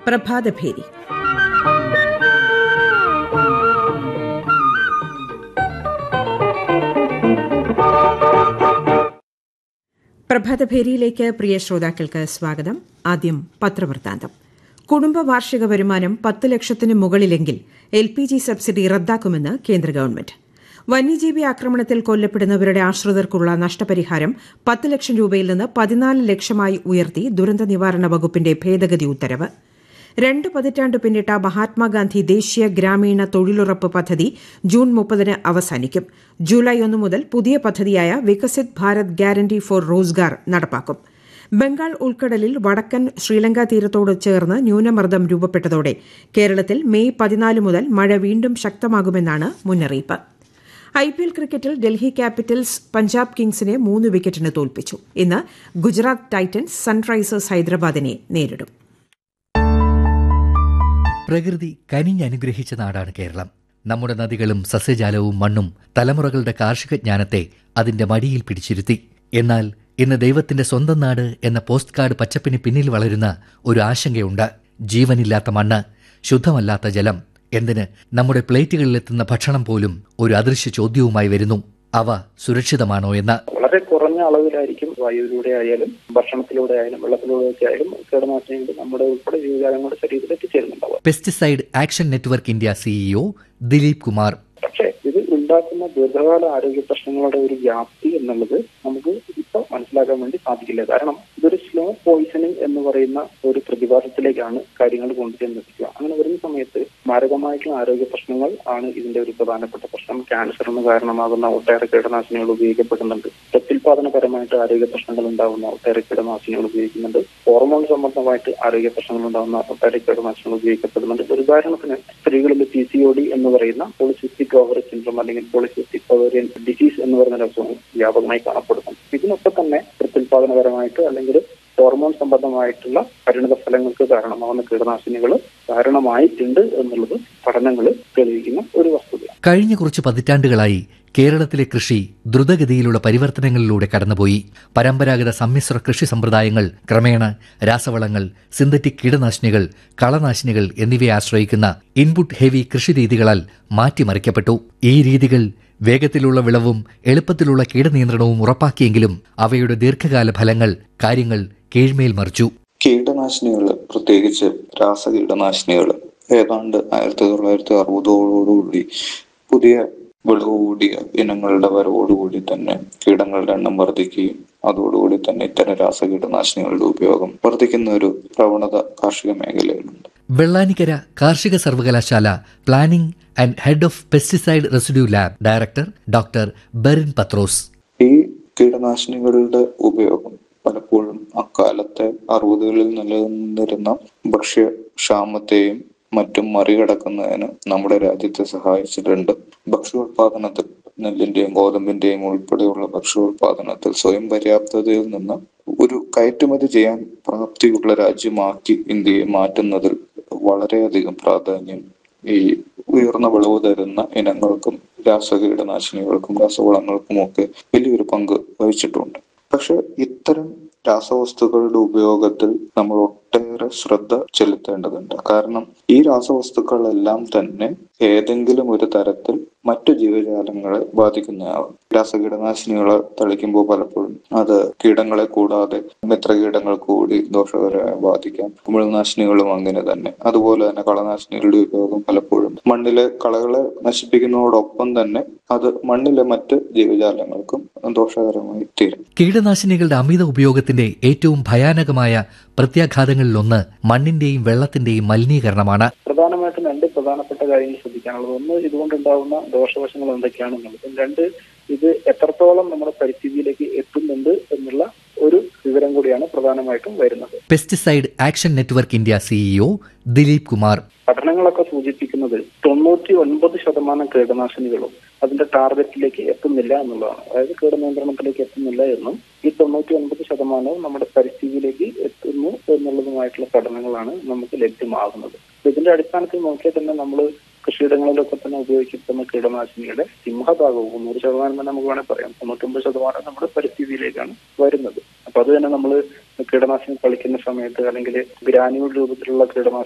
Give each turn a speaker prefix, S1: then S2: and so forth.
S1: പ്രഭാതഭേരി പ്രഭാതഭേരിയിലേക്ക് പ്രിയ ശ്രോതാക്കൾക്ക് സ്വാഗതം ആദ്യം പത്രവൃത്താന്തം കുടുംബ വാർഷിക വരുമാനം പത്ത് ലക്ഷത്തിന് മുകളിലെങ്കിൽ എൽ പി ജി സബ്സിഡി റദ്ദാക്കുമെന്ന് കേന്ദ്ര ഗവൺമെന്റ് വന്യജീവി ആക്രമണത്തിൽ കൊല്ലപ്പെടുന്നവരുടെ ആശ്രിതർക്കുള്ള നഷ്ടപരിഹാരം പത്ത് ലക്ഷം രൂപയിൽ നിന്ന് പതിനാല് ലക്ഷമായി ഉയർത്തി ദുരന്ത നിവാരണ വകുപ്പിന്റെ ഭേദഗതി ഉത്തരവ് രണ്ട് പതിറ്റാണ്ട് പിന്നിട്ട മഹാത്മാഗാന്ധി ദേശീയ ഗ്രാമീണ തൊഴിലുറപ്പ് പദ്ധതി ജൂൺ മുപ്പതിന് അവസാനിക്കും ജൂലൈ ഒന്ന് മുതൽ പുതിയ പദ്ധതിയായ വികസിത് ഭാരത് ഗ്യാരണ്ടി ഫോർ റോസ്ഗാർ നടപ്പാക്കും ബംഗാൾ ഉൾക്കടലിൽ വടക്കൻ ശ്രീലങ്ക തീരത്തോട് ചേർന്ന് ന്യൂനമർദ്ദം രൂപപ്പെട്ടതോടെ കേരളത്തിൽ മെയ് പതിനാല് മുതൽ മഴ വീണ്ടും ശക്തമാകുമെന്നാണ് മുന്നറിയിപ്പ് ഐപിഎൽ ക്രിക്കറ്റിൽ ഡൽഹി ക്യാപിറ്റൽസ് പഞ്ചാബ് കിങ്സിനെ മൂന്ന് വിക്കറ്റിന് തോൽപ്പിച്ചു ഇന്ന് ഗുജറാത്ത് ടൈറ്റൻസ് സൺറൈസേഴ്സ് ഹൈദരാബാദിനെ നേരിടും
S2: പ്രകൃതി കനിഞ്ഞനുഗ്രഹിച്ച നാടാണ് കേരളം നമ്മുടെ നദികളും സസ്യജാലവും മണ്ണും തലമുറകളുടെ കാർഷിക ജ്ഞാനത്തെ അതിന്റെ മടിയിൽ പിടിച്ചിരുത്തി എന്നാൽ ഇന്ന് ദൈവത്തിന്റെ സ്വന്തം നാട് എന്ന പോസ്റ്റ് കാർഡ് പച്ചപ്പിന് പിന്നിൽ വളരുന്ന ഒരു ആശങ്കയുണ്ട് ജീവനില്ലാത്ത മണ്ണ് ശുദ്ധമല്ലാത്ത ജലം എന്തിന് നമ്മുടെ പ്ലേറ്റുകളിലെത്തുന്ന ഭക്ഷണം പോലും ഒരു അദൃശ്യ ചോദ്യവുമായി വരുന്നു അവ സുരക്ഷിതമാണോ എന്ന
S3: വളരെ കുറഞ്ഞ അളവിലായിരിക്കും വായുവിലൂടെ ആയാലും ഭക്ഷണത്തിലൂടെ ആയാലും വെള്ളത്തിലൂടെ ഒക്കെ ആയാലും കീടനാശിനികൾ നമ്മുടെ ഉൾപ്പെടെ ജീവജാലങ്ങളുടെ ശരീരത്തിൽ എത്തിച്ചേരുന്നുണ്ടാവുക
S2: pesticide action network India CEO Dileep Kumar
S3: പക്ഷേ ഇത് ഉണ്ടാക്കുന്ന ദീർഘകാല ആരോഗ്യ പ്രശ്നങ്ങളുടെ ഒരു വ്യാപ്തി എന്നുള്ളത് നമുക്ക് ഇപ്പൊ മനസ്സിലാക്കാൻ വേണ്ടി സാധിക്കില്ല കാരണം ഇതൊരു സ്ലോ പോയിസണിങ് എന്ന് പറയുന്ന ഒരു പ്രതിഭാസത്തിലേക്കാണ് കാര്യങ്ങൾ കൊണ്ടുചെന്നെത്തിക്കുക അങ്ങനെ വരുന്ന സമയത്ത് മാരകമായിട്ടുള്ള ആരോഗ്യ പ്രശ്നങ്ങൾ ആണ് ഇതിന്റെ ഒരു പ്രധാനപ്പെട്ട പ്രശ്നം ക്യാൻസറിന് കാരണമാകുന്ന ഒട്ടേറെ കീടനാശിനികൾ ഉപയോഗിക്കപ്പെടുന്നുണ്ട് പ്രത്യുൽപാദനപരമായിട്ട് ആരോഗ്യ പ്രശ്നങ്ങൾ ഉണ്ടാകുന്ന ഒട്ടേറെ കീടനാശിനികൾ ഉപയോഗിക്കുന്നുണ്ട് ഹോർമോൺ സംബന്ധമായിട്ട് ആരോഗ്യ പ്രശ്നങ്ങൾ ഉണ്ടാകുന്ന ഒട്ടേറെ കീടനാശിനികൾ ഉപയോഗിക്കപ്പെടുന്നുണ്ട് ഒരു ഉദാഹരണത്തിന് സ്ത്രീകളിൽ പി സി ഒ ഡി എന്ന് പറയുന്ന പോളിസിസ്റ്റിക് ഓവറി സിൻഡ്രോം അല്ലെങ്കിൽ പോളിസിസ്റ്റിക് ഓവറിയൻ ഡിസീസ് എന്ന് പറയുന്ന അസുഖം വ്യാപകമായി കാണപ്പെടുന്നു ഇതിനൊക്കെ തന്നെ പ്രത്യുൽപാദനപരമായിട്ട് അല്ലെങ്കിൽ ഹോർമോൺ സംബന്ധമായിട്ടുള്ള പരിണിത ഫലങ്ങൾക്ക് കാരണമാകുന്ന കീടനാശിനികൾ കാരണമായിട്ടുണ്ട് എന്നുള്ളത് പഠനങ്ങൾ തെളിയിക്കുന്ന ഒരു വസ്തുതയാണ്
S2: കഴിഞ്ഞ കുറച്ച് പതിറ്റാണ്ടുകളായി കേരളത്തിലെ കൃഷി ദ്രുതഗതിയിലുള്ള പരിവർത്തനങ്ങളിലൂടെ കടന്നുപോയി പരമ്പരാഗത സമ്മിശ്ര കൃഷി സമ്പ്രദായങ്ങൾ ക്രമേണ രാസവളങ്ങൾ സിന്തറ്റിക് കീടനാശിനികൾ കളനാശിനികൾ എന്നിവയെ ആശ്രയിക്കുന്ന ഇൻപുട്ട് ഹെവി കൃഷിരീതികളാൽ മാറ്റിമറിക്കപ്പെട്ടു ഈ രീതികൾ വേഗത്തിലുള്ള വിളവും എളുപ്പത്തിലുള്ള കീടനിയന്ത്രണവും ഉറപ്പാക്കിയെങ്കിലും അവയുടെ ദീർഘകാല ഫലങ്ങൾ കാര്യങ്ങൾ കീഴ്മേൽ മറിച്ചു
S4: കീടനാശിനികൾ പ്രത്യേകിച്ച് രാസകീടനാശിനികൾ ഏതാണ്ട് ആയിരത്തി തൊള്ളായിരത്തി അറുപതോടുകൂടി പുതിയ വിളവ് കൂടിയ ഇനങ്ങളുടെ വരവോടുകൂടി തന്നെ കീടങ്ങളുടെ എണ്ണം വർദ്ധിക്കുകയും അതോടുകൂടി തന്നെ ഇത്തരം രാസകീടനാശിനികളുടെ ഉപയോഗം വർദ്ധിക്കുന്ന ഒരു പ്രവണത കാർഷിക മേഖലയിലുണ്ട്
S2: വെള്ളാനിക്കര കാർഷിക സർവകലാശാല planning and head of pesticide residue lab director doctor Berin Pathrose
S4: ഈ കീടനാശിനികളുടെ ഉപയോഗം പലപ്പോഴും അക്കാലത്തെ അറുപതുകളിൽ നിലനിന്നിരുന്ന ഭക്ഷ്യക്ഷാമത്തെയും മറ്റും മറികടക്കുന്നതിന് നമ്മുടെ രാജ്യത്തെ സഹായിച്ചിട്ടുണ്ട് ഭക്ഷ്യോത്പാദനത്തിൽ നെല്ലിന്റെയും ഗോതമ്പിന്റെയും ഉൾപ്പെടെയുള്ള ഭക്ഷ്യോത്പാദനത്തിൽ സ്വയം പര്യാപ്തതയിൽ നിന്ന് ഒരു കയറ്റുമതി ചെയ്യാൻ പ്രാപ്തിയുള്ള രാജ്യമാക്കി ഇന്ത്യയെ മാറ്റുന്നതിൽ വളരെയധികം പ്രാധാന്യം ഈ ഉയർന്ന വിളവ് തരുന്ന ഇനങ്ങൾക്കും രാസകീടനാശിനികൾക്കും രാസവളങ്ങൾക്കും ഒക്കെ വലിയൊരു പങ്ക് വഹിച്ചിട്ടുണ്ട് പക്ഷെ ഇത്തരം രാസവസ്തുക്കളുടെ ഉപയോഗത്തിൽ നമ്മൾ ഒട്ടേറെ ശ്രദ്ധ ചെലുത്തേണ്ടതുണ്ട് കാരണം ഈ രാസവസ്തുക്കളെല്ലാം തന്നെ ഏതെങ്കിലും ഒരു തരത്തിൽ മറ്റു ജീവജാലങ്ങളെ ബാധിക്കുന്നതാവും രാസകീടനാശിനികൾ തളിക്കുമ്പോൾ പലപ്പോഴും അത് കീടങ്ങളെ കൂടാതെ മിത്രകീടങ്ങൾ കൂടി ദോഷകരമായി ബാധിക്കാം കുമിൾനാശിനികളും അങ്ങനെ തന്നെ അതുപോലെ തന്നെ കളനാശിനികളുടെ ഉപയോഗം പലപ്പോഴും മണ്ണിലെ കളകളെ നശിപ്പിക്കുന്നതോടൊപ്പം തന്നെ അത് മണ്ണിലെ മറ്റ് ജീവജാലങ്ങൾക്കും ദോഷകരമായി തീരും
S2: കീടനാശിനികളുടെ അമിത ഉപയോഗത്തിന്റെ ഏറ്റവും ഭയാനകമായ പ്രത്യാഘാതങ്ങളിലൊന്ന് മണ്ണിന്റെയും വെള്ളത്തിന്റെയും മലിനീകരണമാണ്
S3: പ്രധാനമായിട്ടും രണ്ട് പ്രധാനപ്പെട്ട കാര്യങ്ങൾ ശ്രദ്ധിക്കാനുള്ളത് ഒന്ന് ഇതുകൊണ്ടുണ്ടാകുന്ന ദോഷവശങ്ങൾ എന്തൊക്കെയാണെന്നുള്ളതും രണ്ട് ഇത് എത്രത്തോളം നമ്മുടെ പരിസ്ഥിതിയിലേക്ക് എത്തുന്നുണ്ട് എന്നുള്ള ഒരു വിവരം കൂടിയാണ് പ്രധാനമായിട്ടും വരുന്നത്
S2: pesticide action network India CEO Dileep Kumar
S3: പഠനങ്ങളൊക്കെ സൂചിപ്പിക്കുന്നത് തൊണ്ണൂറ്റി ഒൻപത് ശതമാനം കീടനാശിനികളും അതിന്റെ ടാർഗറ്റിലേക്ക് എത്തുന്നില്ല എന്നുള്ളതാണ് അതായത് കീടനിയന്ത്രണത്തിലേക്ക് എത്തുന്നില്ല എന്നും ഈ തൊണ്ണൂറ്റി ഒൻപത് ശതമാനവും നമ്മുടെ പരിസ്ഥിതിയിലേക്ക് എത്തുന്നു എന്നുള്ളതുമായിട്ടുള്ള പഠനങ്ങളാണ് നമുക്ക് ലഭ്യമാകുന്നത് ഇതിന്റെ അടിസ്ഥാനത്തിൽ നോക്കിയാൽ തന്നെ നമ്മൾ കൃഷിയിടങ്ങളിലൊക്കെ തന്നെ ഉപയോഗിക്കുന്ന കീടനാശിനിയുടെ സിംഹഭാഗവും നൂറ് ശതമാനം തന്നെ നമുക്ക് വേണമെങ്കിൽ പറയാം തൊണ്ണൂറ്റൊമ്പത് ശതമാനം നമ്മുടെ പരിസ്ഥിതിയിലേക്കാണ് വരുന്നത് അപ്പൊ അത് തന്നെ നമ്മൾ കീടനാശിനി കളിക്കുന്ന സമയത്ത് അല്ലെങ്കിൽ ഗ്രാനുവൽ രൂപത്തിലുള്ള കീടനാശിനി